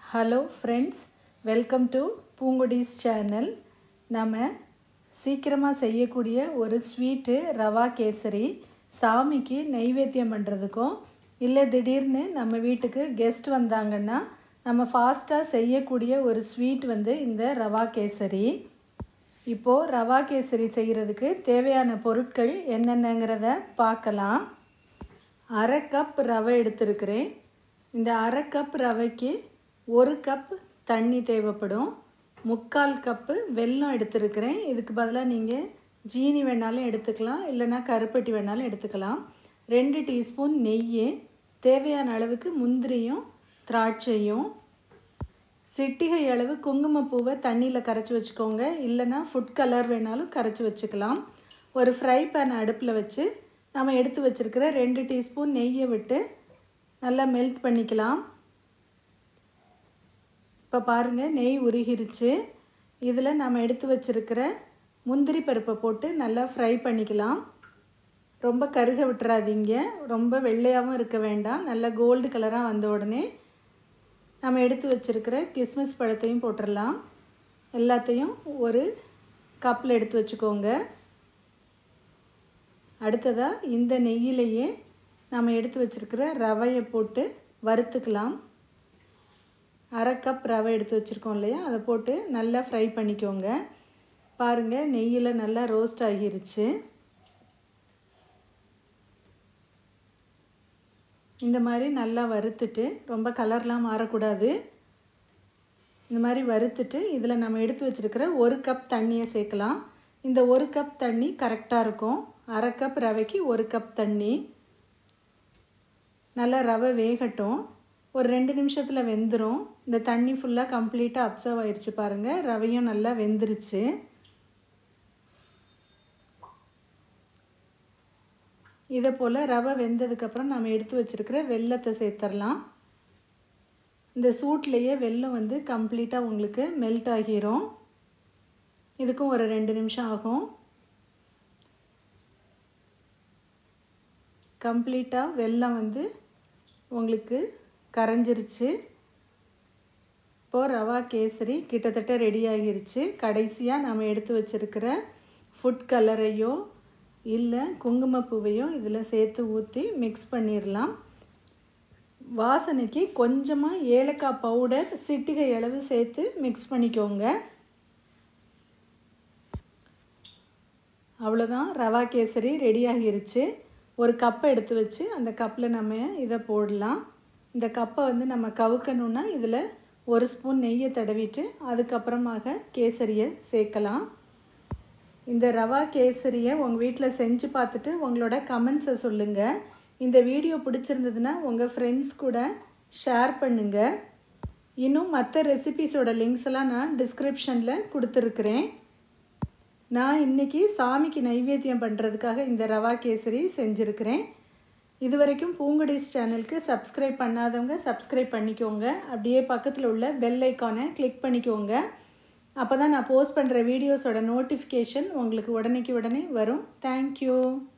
hello friends welcome to Poongudi's channel நம்ம சீக்கிரமாக செய்யக்கூடிய ஒரு ஸ்வீட்டு ரவா கேசரி சாமிக்கு நைவேத்தியம் பண்ணுறதுக்கும் இல்லை திடீர்னு நம்ம வீட்டுக்கு கெஸ்ட் வந்தாங்கன்னா நம்ம ஃபாஸ்ட்டாக செய்யக்கூடிய ஒரு ஸ்வீட் வந்து இந்த ரவா கேசரி இப்போது ரவா கேசரி செய்கிறதுக்கு தேவையான பொருட்கள் என்னென்னங்கிறத பார்க்கலாம் அரை கப் ரவை எடுத்திருக்கிறேன் இந்த அரை கப் ரவைக்கு ஒரு கப் தண்ணி தேவைப்படும் முக்கால் கப்பு வெல்லம் எடுத்திருக்கிறேன் இதுக்கு பதிலாக நீங்கள் ஜீனி வேணாலும் எடுத்துக்கலாம் இல்லைனா கருப்பட்டி வேணாலும் எடுத்துக்கலாம் ரெண்டு டீஸ்பூன் நெய் தேவையான அளவுக்கு முந்திரியும் திராட்சையும் சிட்டிகை அளவு குங்குமப்பூவை தண்ணியில் கரைச்சி வச்சுக்கோங்க இல்லைனா ஃபுட் கலர் வேணாலும் கரைச்சி வச்சுக்கலாம் ஒரு ஃப்ரை பேன் அடுப்பில் வச்சு நம்ம எடுத்து வச்சுருக்கிற ரெண்டு டீஸ்பூன் நெய்யை விட்டு நல்லா மெல்ட் பண்ணிக்கலாம் இப்போ பாருங்கள் நெய் உருகிருச்சு இதில் நம்ம எடுத்து வச்சுருக்கிற முந்திரி பருப்பை போட்டு நல்லா ஃப்ரை பண்ணிக்கலாம் ரொம்ப கருக விட்டுறாதீங்க ரொம்ப வெள்ளையாகவும் இருக்க வேண்டாம் நல்லா கோல்டு கலராக வந்த உடனே நம்ம எடுத்து வச்சுருக்கிற கிஸ்மிஸ் பழத்தையும் போட்டுடலாம் எல்லாத்தையும் ஒரு கப்பில் எடுத்து வச்சுக்கோங்க அடுத்ததாக இந்த நெய்யிலையே நம்ம எடுத்து வச்சுருக்கிற ரவையை போட்டு வறுத்துக்கலாம் அரை கப் ரவை எடுத்து வச்சுருக்கோம் இல்லையா அதை போட்டு நல்லா ஃப்ரை பண்ணிக்கோங்க பாருங்கள் நெய்யில் நல்லா ரோஸ்ட் ஆகிருச்சு இந்த மாதிரி நல்லா வறுத்துட்டு ரொம்ப கலர்லாம் மாறக்கூடாது இந்த மாதிரி வறுத்துட்டு இதில் நம்ம எடுத்து வச்சுருக்கிற ஒரு கப் தண்ணியை சேர்க்கலாம் இந்த ஒரு கப் தண்ணி கரெக்டாக இருக்கும் அரை கப் ரவைக்கு ஒரு கப் தண்ணி நல்லா ரவை வேகட்டும் ஒரு ரெண்டு நிமிஷத்தில் வெந்துடும் இந்த தண்ணி ஃபுல்லாக கம்ப்ளீட்டாக அப்சர்வ் ஆயிடுச்சு பாருங்கள் ரவையும் நல்லா வெந்துருச்சு இதை போல் ரவை வெந்ததுக்கப்புறம் நம்ம எடுத்து வச்சுருக்கிற வெள்ளத்தை சேர்த்துடலாம் இந்த சூட்லேயே வெல்லம் வந்து கம்ப்ளீட்டாக உங்களுக்கு மெல்ட் ஆகிரும் இதுக்கும் ஒரு ரெண்டு நிமிஷம் ஆகும் கம்ப்ளீட்டாக வெல்லம் வந்து உங்களுக்கு கரைஞ்சிருச்சு இப்போது ரவா கேசரி கிட்டத்தட்ட ரெடி ஆகிருச்சு கடைசியாக நம்ம எடுத்து வச்சுருக்கிற ஃபுட் கலரையோ இல்லை குங்குமப்பூவையோ இதில் சேர்த்து ஊற்றி மிக்ஸ் பண்ணிடலாம் வாசனைக்கு கொஞ்சமாக ஏலக்காய் பவுடர் சிட்டிகை அளவு சேர்த்து மிக்ஸ் பண்ணிக்கோங்க அவ்வளோதான் ரவா கேசரி ரெடி ஆகிருச்சு ஒரு கப்பை எடுத்து வச்சு அந்த கப்பில் நம்ம இதை போடலாம் இந்த கப்பை வந்து நம்ம கவுக்கணுன்னா இதில் ஒரு ஸ்பூன் நெய்யை தடவிட்டு அதுக்கப்புறமாக கேசரியை சேர்க்கலாம் இந்த ரவா கேசரியை உங்கள் வீட்டில் செஞ்சு பார்த்துட்டு உங்களோட கமெண்ட்ஸை சொல்லுங்கள் இந்த வீடியோ பிடிச்சிருந்ததுன்னா உங்கள் ஃப்ரெண்ட்ஸ் கூட ஷேர் பண்ணுங்கள் இன்னும் மற்ற ரெசிபீஸோட லிங்க்ஸ் எல்லாம் நான் டிஸ்கிரிப்ஷனில் கொடுத்துருக்குறேன் நான் இன்றைக்கி சாமிக்கு நைவேத்தியம் பண்ணுறதுக்காக இந்த ரவா கேசரி செஞ்சுருக்கிறேன் இது வரைக்கும் பூங்குடிஸ் சேனலுக்கு சப்ஸ்கிரைப் பண்ணாதவங்க சப்ஸ்கிரைப் பண்ணிக்கோங்க அப்படியே பக்கத்தில் உள்ள பெல் ஐக்கானை கிளிக் பண்ணிக்கோங்க அப்போ தான் நான் போஸ்ட் பண்ணுற வீடியோஸோட நோட்டிஃபிகேஷன் உங்களுக்கு உடனேக்கு உடனே வரும் தேங்க்யூ